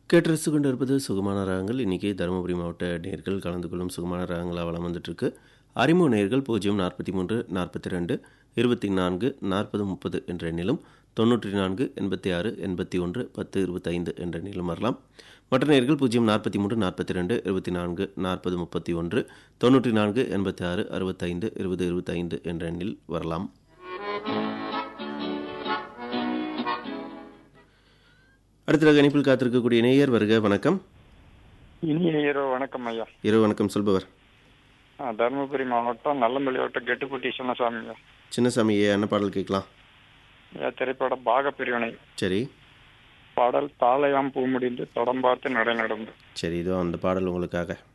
கேட்டு ரசித்து கொண்டு இருப்பது சுகமான ராகங்கள் இன்றைக்கி தருமபுரி மாவட்ட நேர்கள் கலந்து கொள்ளும் சுகமான ராகங்களாக வளம் வந்துட்டுருக்கு அறிமுக நேர்கள் பூஜ்ஜியம் நாற்பத்தி மூன்று நாற்பத்தி ரெண்டு இருபத்தி நான்கு நாற்பது முப்பது என்ற எண்ணிலும் தொண்ணூற்றி நான்கு எண்பத்தி ஆறு எண்பத்தி ஒன்று பத்து இருபத்தைந்து என்ற எண்ணிலும் வரலாம் மற்ற நேர்கள் பூஜ்ஜியம் நாற்பத்தி மூன்று நாற்பத்தி ரெண்டு இருபத்தி நான்கு நாற்பது முப்பத்தி ஒன்று தொண்ணூற்றி நான்கு எண்பத்தி ஆறு அறுபத்தைந்து இருபது இருபத்தைந்து என்ற எண்ணில் வரலாம் அடுத்த கணிப்பில் காத்திருக்கக்கூடிய நேயர் வருக வணக்கம் இனிய இரவு வணக்கம் ஐயா இரவு வணக்கம் சொல்பவர் ஆ, தருமபுரி மாவட்டம் நல்லம்பள்ளி வட்டம் கெட்டுக்குட்டி சின்னசாமி ஐயா. சின்னசாமியே என்ன பாடல் கேட்கலாம் ஐயா திரைப்பட பாக பிரிவினை சரி பாடல் தாளையாம் பூ முடிந்து தொடம்பார்த்து நடை நடந்து சரி இதோ அந்த பாடல் உங்களுக்காக